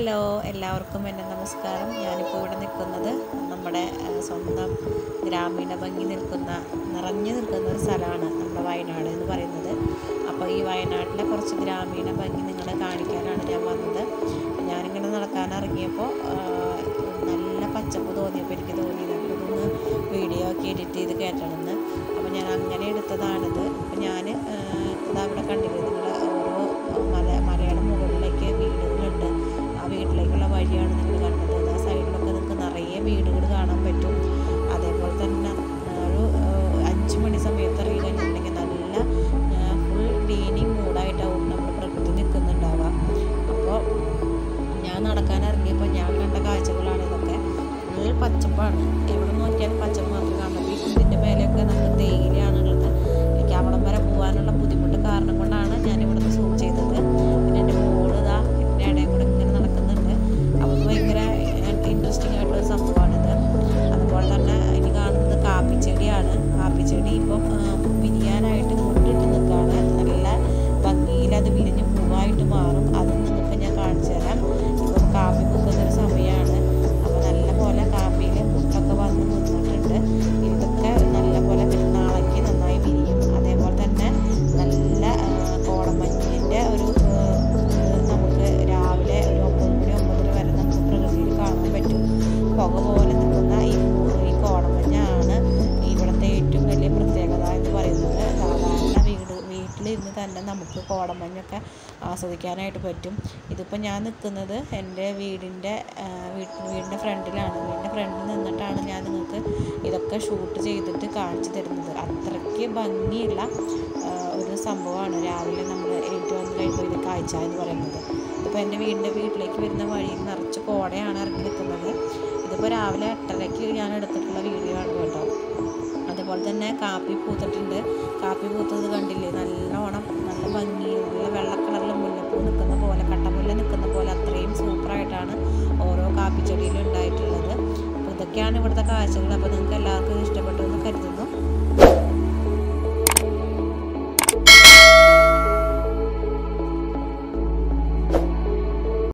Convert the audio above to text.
hello എല്ലാവർക്കും എൻ്റെ നമസ്കാരം ഞാനിപ്പോൾ ഇവിടെ നിൽക്കുന്നത് നമ്മുടെ ആ, സ്വന്തം ഗ്രാമീണ ഭംഗി നിൽക്കുന്ന നിറഞ്ഞു നിൽക്കുന്ന ഒരു സ്ഥലമാണ് നമ്മുടെ വയനാട് എന്ന് പറയുന്നത് അപ്പോൾ ഈ വയനാട്ടിലെ കുറച്ച് ഗ്രാമീണ ഭംഗി നിങ്ങളെ കാണിക്കാനാണ് ഞാൻ വന്നത് ഞാനിങ്ങനെ നടക്കാൻ ഇറങ്ങിയപ്പോൾ ആ, നല്ല പച്ചപ്പ് തോന്നിയപ്പോൾ എനിക്ക് തോന്നിയത് അപ്പോൾ ഇതൊന്ന് വീഡിയോ ഒക്കെ എഡിറ്റ് ചെയ്ത് കയറ്റണമെന്ന് അപ്പോൾ ഞാൻ അങ്ങനെ എടുത്തതാണിത് അപ്പോൾ ഞാൻ ഇതാ ഇവിടെ കണ്ടില്ലേ നിങ്ങൾ ഓരോ മല മലയുടെ മുകളിലേക്ക് വീടുകളുണ്ട് ആ വീട്ടിലേക്കുള്ള വഴിയാണ് നിങ്ങൾ കണ്ടത് ആ സൈഡിലൊക്കെ നിങ്ങൾക്ക് നിറയെ വീടുകൾ കാണാൻ പറ്റും അതേപോലെ തന്നെ ആ, ഒരു ആ, അഞ്ച് മണി സമയത്ത് ഇറങ്ങി കഴിഞ്ഞിട്ടുണ്ടെങ്കിൽ നല്ല ഫുൾ ക്ലീനിങ് മൂഡായിട്ടാവും നമ്മുടെ പ്രകൃതി നിൽക്കുന്നുണ്ടാവുക അപ്പോൾ ഞാൻ നടക്കാൻ ഇറങ്ങിയപ്പോൾ ഞാൻ കണ്ട കാഴ്ചകളാണ് ഇതൊക്കെ ഫുൾ പച്ചപ്പാണ് എവിടെ നോക്കിയാലും പച്ചപ്പ് മാത്രമേ കാണുള്ളൂ ഈ ഇതിൻ്റെ മേലെയൊക്കെ നമുക്ക് തേയിലയാണുള്ളത് എനിക്ക് അവിടം വരെ പോകാനുള്ള ബുദ്ധിമുട്ട് കാരണം കൊണ്ടാണ് ഞാൻ ഇവിടുന്ന് സൂം ചെയ്തത് പിന്നെ എൻ്റെ മോള് ഇതാ എൻ്റെ ഇടയിൽ കൂടെ ഇങ്ങനെ നടക്കുന്നുണ്ട് അപ്പോൾ ഭയങ്കര ഇൻട്രസ്റ്റിംഗ് ആയിട്ടുള്ള സംഭവമാണിത് അതുപോലെ തന്നെ ഇനി കാണുന്നത് കാപ്പിച്ചെടിയാണ് കാപ്പിച്ചെടി ഇപ്പം ആ, വിരിയാനായിട്ട് മുട്ടിട്ട് നിൽക്കുകയാണ് നല്ല ഭംഗിയിൽ അത് വിരിഞ്ഞ് പൂവായിട്ട് മാറും അതും നിങ്ങൾക്ക് ഞാൻ കാണിച്ചു തരാം ഇപ്പം കാപ്പി പൂക്കുന്നൊരു സമയമാണ് അപ്പോൾ നല്ല പോലെ കാപ്പിയിൽ മുട്ടൊക്കെ വന്ന് നിന്നിട്ടുണ്ട് ഇതൊക്കെ നല്ല പോലെ നാളേക്ക് നന്നായി വിരിയും അതേപോലെ തന്നെ നല്ല ആ, കോടമഞ്ഞിൻ്റെ ഒരു ആ, ഇത് നമുക്ക് രാവിലെ ഒരു ഒമ്പത് മണി ഒമ്പതര വരെ നമുക്ക് പ്രകൃതിയിൽ കാണാൻ പറ്റും പുക പോലെ നിൽക്കുന്ന ഈ പൂ- ഈ കോടമഞ്ഞാണ് ഇവിടുത്തെ ഏറ്റവും വലിയ പ്രത്യേകത എന്ന് പറയുന്നത് സാധാരണ വീട് വീട്ടിലിരുന്ന് തന്നെ നമുക്ക് കോടമഞ്ഞൊക്കെ ആസ്വദിക്കാനായിട്ട് പറ്റും ഇതിപ്പോൾ ഞാൻ നിൽക്കുന്നത് എൻ്റെ വീടിൻ്റെ ആ, വീ- വീടിൻ്റെ ഫ്രണ്ടിലാണ് വീടിൻ്റെ ഫ്രണ്ടിൽ നിന്നിട്ടാണ് ഞാൻ നിങ്ങൾക്ക് ഇതൊക്കെ ഷൂട്ട് ചെയ്തിട്ട് കാണിച്ചു തരുന്നത് അത്രയ്ക്ക് ഭംഗിയുള്ള ആ, ഒരു സംഭവമാണ് രാവിലെ നമ്മൾ ഏറ്റവും വന്ന് കഴിയുമ്പോൾ ഇത് കാഴ്ച എന്ന് പറയുന്നത് ഇപ്പോൾ എൻ്റെ വീടിൻ്റെ വീട്ടിലേക്ക് വരുന്ന വഴിയിൽ നിറച്ച് കോടയാണ് ഇറങ്ങി നിൽക്കുന്നത് ഇതിപ്പോൾ രാവിലെ എട്ടരയ്ക്ക് ഞാൻ എടുത്തിട്ടുള്ള വീഡിയോ ആണ് കേട്ടോ അതുപോലെ തന്നെ കാപ്പി പൂത്തിട്ടുണ്ട് കാപ്പി പൂത്തത് കണ്ടില്ലേ നല്ലോണം നല്ല ഭംഗി നല്ല വെള്ള കളറിൽ മുല്ലപ്പൂ നിൽക്കുന്ന പോലെ കട്ടമുല്ല നിൽക്കുന്ന പോലെ അത്രയും സൂപ്പറായിട്ടാണ് ഓരോ കാപ്പിച്ചെടിയിലും ഉണ്ടായിട്ടുള്ളത് അപ്പോൾ ഇതൊക്കെയാണ് ഇവിടുത്തെ കാഴ്ചകൾ അപ്പോൾ നിങ്ങൾക്ക് എല്ലാവർക്കും ഇത് ഇഷ്ടപ്പെട്ടു എന്ന്